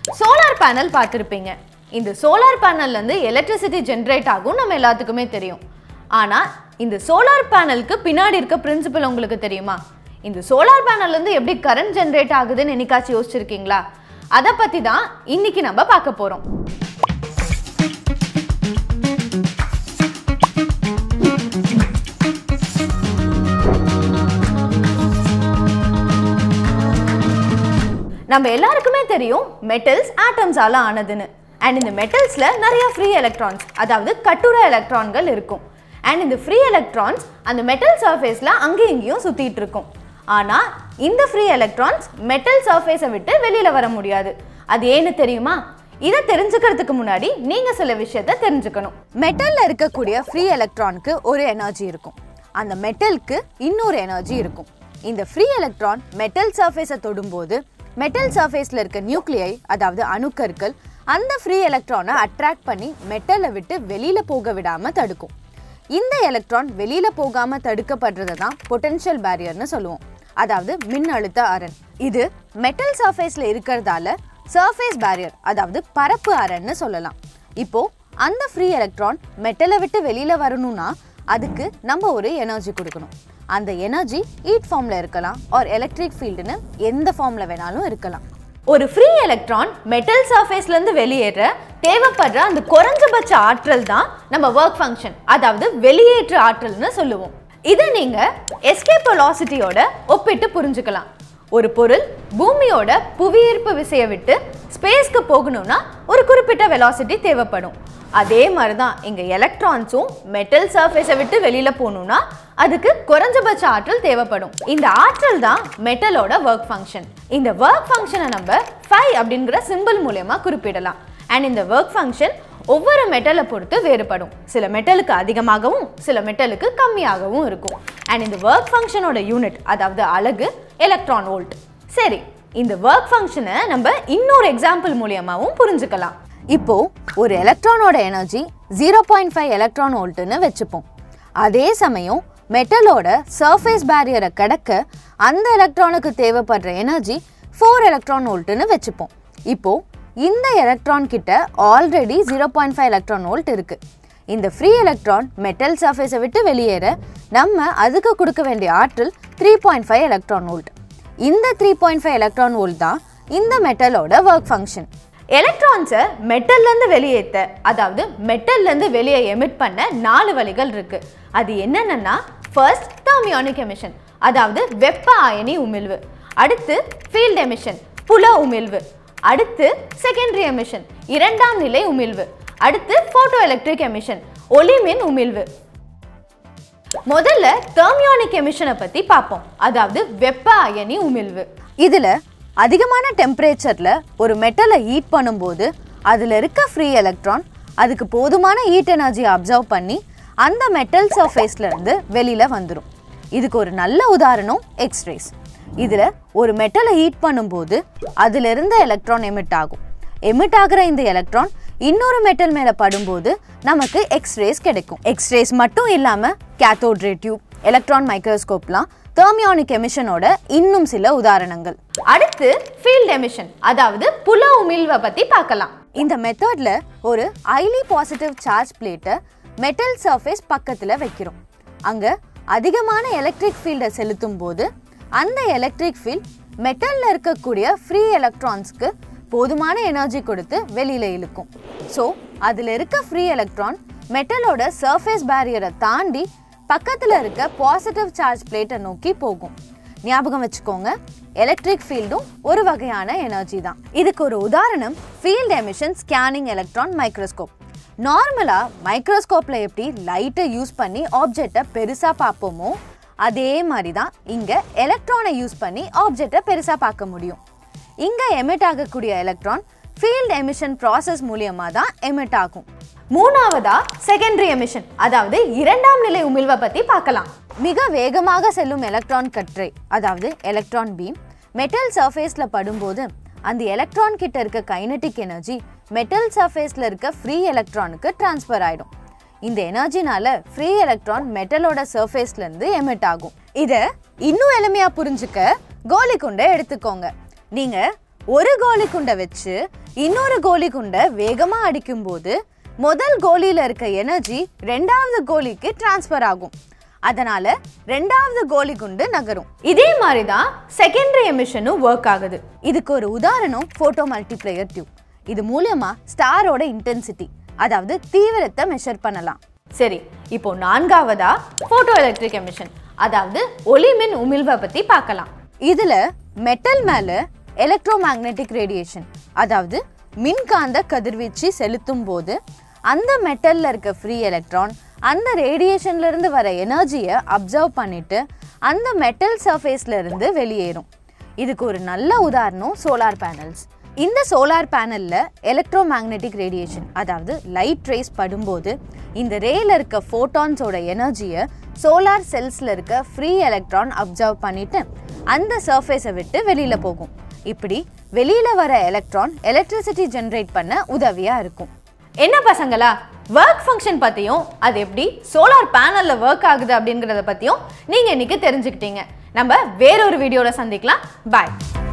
solar panel பார்த்துருப்பீங்க இந்த solar பேனல்லேருந்து electricity generate ஆகும் நம்ம எல்லாத்துக்குமே தெரியும் ஆனால் இந்த சோலார் பேனலுக்கு பின்னாடி இருக்க பிரின்சிபல் உங்களுக்கு தெரியுமா இந்த சோலார் பேனல்லேருந்து எப்படி கரண்ட் ஜென்ரேட் ஆகுதுன்னு என்னைக்காச்சும் யோசிச்சிருக்கீங்களா அதை பற்றி தான் இன்னைக்கு நம்ம பார்க்க போகிறோம் நம்ம எல்லாருக்குமே தெரியும் மெட்டல்ஸ் ஆட்டம்ஸால ஆனதுன்னு அண்ட் இந்த மெட்டல்ஸில் நிறைய ஃப்ரீ எலக்ட்ரான்ஸ் அதாவது கட்டுரை எலக்ட்ரான்கள் இருக்கும் அண்ட் இந்த ஃப்ரீ எலக்ட்ரான்ஸ் அந்த மெட்டல் சர்ஃபேஸில் அங்கேயும் இங்கேயும் சுற்றிட்டு இருக்கும் ஆனால் இந்த ஃப்ரீ எலக்ட்ரான்ஸ் மெட்டல் சர்ஃபேஸை விட்டு வெளியில் வர முடியாது அது ஏன்னு தெரியுமா இதை தெரிஞ்சுக்கிறதுக்கு முன்னாடி நீங்கள் சில விஷயத்த தெரிஞ்சுக்கணும் மெட்டலில் இருக்கக்கூடிய ஃப்ரீ எலக்ட்ரானுக்கு ஒரு எனர்ஜி இருக்கும் அந்த மெட்டலுக்கு இன்னொரு எனர்ஜி இருக்கும் இந்த ஃப்ரீ எலக்ட்ரான் மெட்டல் சர்ஃபேஸை தொடும்போது மெட்டல் சர்ஃபேஸில் இருக்க நியூக்ளியை அதாவது அணுக்கற்கள் அந்த ஃப்ரீ எலக்ட்ரானை அட்ராக்ட் பண்ணி மெட்டலை விட்டு வெளியில் போக விடாமல் தடுக்கும் இந்த எலக்ட்ரான் வெளியில் போகாமல் தடுக்கப்படுறதை தான் பொட்டென்ஷியல் பேரியர்னு சொல்லுவோம் அதாவது மின்னழுத்த அரண் இது மெட்டல் சர்ஃபேஸில் இருக்கிறதால சர்ஃபேஸ் பேரியர் அதாவது பரப்பு அரண்னு சொல்லலாம் இப்போ அந்த ஃப்ரீ எலக்ட்ரான் மெட்டலை விட்டு வெளியில் வரணும்னா அதுக்கு நம்ம ஒரு எனர்ஜி கொடுக்கணும் அந்த எனர்ஜி ஹீட் ஃபார்மில் இருக்கலாம் ஆர் எலக்ட்ரிக் ஃபீல்டுன்னு எந்த ஃபார்மில் வேணாலும் இருக்கலாம் ஒரு ஃப்ரீ எலக்ட்ரான் மெட்டல் சர்ஃபேஸ்லேருந்து வெளியேற தேவைப்படுற அந்த குறைஞ்சபட்ச ஆற்றல் தான் நம்ம ஒர்க் ஃபங்க்ஷன் அதாவது வெளியேற்ற ஆற்றல்னு சொல்லுவோம் இதை நீங்கள் எஸ்கேப் வெலாசிட்டியோட ஒப்பிட்டு புரிஞ்சுக்கலாம் ஒரு பொருள் பூமியோட புவியீர்ப்பு விசையை விட்டு ஸ்பேஸ்க்கு போகணும்னா ஒரு குறிப்பிட்ட வெலாசிட்டி தேவைப்படும் அதே மாதிரி தான் இங்கே எலக்ட்ரான்ஸும் மெட்டல் சர்ஃபேஸை விட்டு வெளியில் போகணும்னா அதுக்கு குறைஞ்சபட்ச ஆற்றல் தேவைப்படும் இந்த ஆற்றல் தான் மெட்டலோட ஒர்க் ஃபங்க்ஷன் இந்த ஒர்க் ஃபங்க்ஷனை நம்ம ஃபை அப்படிங்கிற சிம்பிள் மூலயமா குறிப்பிடலாம் அண்ட் இந்த ஒர்க் ஃபங்க்ஷன் ஒவ்வொரு மெட்டலை பொறுத்து வேறுபடும் சில மெட்டலுக்கு அதிகமாகவும் சில மெட்டலுக்கு கம்மியாகவும் இருக்கும் அண்ட் இந்த ஒர்க் ஃபங்க்ஷனோட யூனிட் அதாவது அலகு எலக்ட்ரான் வோல்ட் சரி இந்த ஒர்க் ஃபங்க்ஷனை நம்ம இன்னொரு எக்ஸாம்பிள் மூலியமாகவும் புரிஞ்சுக்கலாம் இப்போ ஒரு எலக்ட்ரானோட energy zero point five electron வோல்ட்டுன்னு வச்சுப்போம் அதே சமயம் மெட்டலோட சர்ஃபேஸ் பேரியரை கடக்க அந்த எலக்ட்ரானுக்கு தேவைப்படுற எனர்ஜி ஃபோர் எலக்ட்ரான் வோல்ட்டுன்னு வச்சுப்போம் இப்போ இந்த எலக்ட்ரான் கிட்ட already zero point five electron volt இருக்கு இந்த ஃப்ரீ எலக்ட்ரான் மெட்டல் சர்ஃபேஸை விட்டு வெளியேற நம்ம அதுக்கு கொடுக்க வேண்டிய ஆற்றல் three point five electron volt இந்த three point five electron volt தான் இந்த மெட்டலோட ஒர்க் ஃபங்க்ஷன் எலக்ட்ரான்ஸை மெட்டல்லேருந்து வெளியேற்ற அதாவது மெட்டல்லேருந்து வெளியே எமிட் பண்ண நாலு வழிகள் இருக்கு அது என்னென்னா ஃபர்ஸ்ட் தெர்மியானிக் எமிஷன் அதாவது வெப்ப அயனி உமிழ்வு அடுத்து ஃபீல்ட் எமிஷன் புல உமிழ்வு அடுத்து செகண்டரி எமிஷன் இரண்டாம் நிலை உமிழ்வு அடுத்து போட்டோ எலக்ட்ரிக் எமிஷன் ஒளிமின் உமிழ்வு முதல்ல தெர்மியானிக் எமிஷனை பத்தி பார்ப்போம் அதாவது வெப்ப அயனி உமிழ்வு இதுல அதிகமான டெம்பரேச்சர்ல ஒரு மெட்டலை ஹீட் பண்ணும்போது அதுல இருக்க ஃப்ரீ எலக்ட்ரான் அதுக்கு போதுமான ஹீட் எனர்ஜி அப்சர்வ் பண்ணி அந்த மெட்டல் சர்ஃபேஸ்ல இருந்து வெளியில வந்துடும் இதுக்கு ஒரு நல்ல உதாரணம் எக்ஸ்ரேஸ் இதுல ஒரு மெட்டலை ஹீட் பண்ணும்போது அதுல இருந்த எலக்ட்ரான் எமிட் ஆகும் எமிட் ஆகிற இந்த எலக்ட்ரான் இன்னொரு மெட்டல் மேல படும்போது நமக்கு எக்ஸ்ரேஸ் கிடைக்கும் எக்ஸ்ரேஸ் மட்டும் இல்லாம கேத்தோட் ரே டியூப் எலக்ட்ரான் மைக்ரோஸ்கோப்லாம் தெர்மியானிக் எமிஷனோட இன்னும் சில உதாரணங்கள் அடுத்து ஃபீல்ட் எமிஷன் அதாவது புல உமிழ்வை பத்தி பார்க்கலாம் இந்த மெத்தட்ல ஒரு ஹைலி பாசிட்டிவ் சார்ஜ் பிளேட்டை மெட்டல் சர்ஃபேஸ் பக்கத்துல வைக்கிறோம் அங்க அதிகமான எலக்ட்ரிக் ஃபீல்டை செலுத்தும் போது அந்த எலக்ட்ரிக் ஃபீல்ட் மெட்டல்ல இருக்கக்கூடிய ஃப்ரீ எலக்ட்ரான்ஸ்க்கு போதுமான எனர்ஜி கொடுத்து வெளியில இழுக்கும் ஸோ அதில் இருக்க ஃப்ரீ எலக்ட்ரான் மெட்டலோட சர்ஃபேஸ் பேரியரை தாண்டி பக்கத்தில் இருக்க பாசிட்டிவ் சார்ஜ் பிளேட்டை நோக்கி போகும் ஞாபகம் வச்சுக்கோங்க எலக்ட்ரிக் ஃபீல்டும் ஒரு வகையான எனர்ஜி தான் இதுக்கு ஒரு உதாரணம் field emission scanning electron microscope நார்மலாக மைக்ரோஸ்கோப்பில் எப்படி லைட்டை யூஸ் பண்ணி ஆப்ஜெக்டை பெருசாக பார்ப்போமோ அதே மாதிரி தான் இங்கே எலக்ட்ரானை யூஸ் பண்ணி ஆப்ஜெக்டை பெருசாக பார்க்க முடியும் இங்கே எமிட் ஆகக்கூடிய எலக்ட்ரான் ஃபீல்ட் எமிஷன் ப்ராசஸ் மூலியமாக தான் எமிட் ஆகும் மூணாவதா செகண்டரி எமிஷன் அதாவது இரண்டாம் நிலை உமிழ்வை பற்றி பார்க்கலாம் மிக வேகமாக செல்லும் எலக்ட்ரான் கற்றை அதாவது எலக்ட்ரான் பீம் மெட்டல் சர்ஃபேஸில் படும்போது அந்த எலக்ட்ரான் கிட்ட இருக்க கைனட்டிக் எனர்ஜி மெட்டல் சர்ஃபேஸில் இருக்க ஃப்ரீ எலக்ட்ரானுக்கு ட்ரான்ஸ்ஃபர் ஆகிடும் இந்த எனர்ஜினால ஃப்ரீ எலக்ட்ரான் மெட்டலோட சர்ஃபேஸ்ல இருந்து எமிட் ஆகும் இதை இன்னும் எளிமையா புரிஞ்சுக்க கோலி குண்டை எடுத்துக்கோங்க நீங்க ஒரு கோலி குண்டை வச்சு இன்னொரு கோலி குண்டை வேகமா அடிக்கும்போது முதல் கோலியில இருக்க எனர்ஜி ரெண்டாவது கோலிக்கு டிரான்ஸ்ஃபர் ஆகும் அதனால ரெண்டாவது கோலி குண்டு நகரும் இதே மாதிரி தான் செகண்டரி எமிஷனும் ஒர்க் ஆகுது இதுக்கு ஒரு உதாரணம் போட்டோ மல்டிப்ளேயர் டியூப் இது மூலமா ஸ்டாரோட இன்டென்சிட்டி அதாவது தீவிரத்தை மெஷர் பண்ணலாம் சரி இப்போ நான்காவதா போட்டோ எலக்ட்ரிக் எமிஷன் அதாவது ஒளிமின் உமிழ்வை பத்தி பார்க்கலாம் இதுல மெட்டல் மேல எலக்ட்ரோ மேக்னெட்டிக் ரேடியேஷன் அதாவது மின்காந்த கதிர்வீச்சு செலுத்தும் போது அந்த மெட்டல்ல இருக்க ஃப்ரீ எலக்ட்ரான் அந்த ரேடியேஷன்ல இருந்து வர எனர்ஜியை அப்சர்வ் பண்ணிட்டு அந்த மெட்டல் சர்ஃபேஸ்ல இருந்து வெளியேறும் இதுக்கு ஒரு நல்ல உதாரணம் சோலார் பேனல்ஸ் இந்த சோலார் பேனல்ல எலக்ட்ரோ மேக்னெட்டிக் ரேடியேஷன் அதாவது லைட் ரேஸ் படும்போது இந்த ரேல இருக்க ஃபோட்டான்ஸோட எனர்ஜியை சோலார் செல்ஸ்ல இருக்க ஃப்ரீ எலக்ட்ரான் அப்சர்வ் பண்ணிட்டு அந்த சர்ஃபேஸை விட்டு வெளியில போகும் இப்படி வெளியில வர எலக்ட்ரான் எலக்ட்ரிசிட்டி ஜென்ரேட் பண்ண உதவியா இருக்கும் என்ன பசங்களா ஒர்க் ஃபங்க்ஷன் பற்றியும் அது எப்படி சோலார் பேனலில் ஒர்க் ஆகுது அப்படிங்கிறத பற்றியும் நீங்கள் இன்னைக்கு தெரிஞ்சுக்கிட்டீங்க நம்ம வேறொரு வீடியோவில் சந்திக்கலாம் பாய்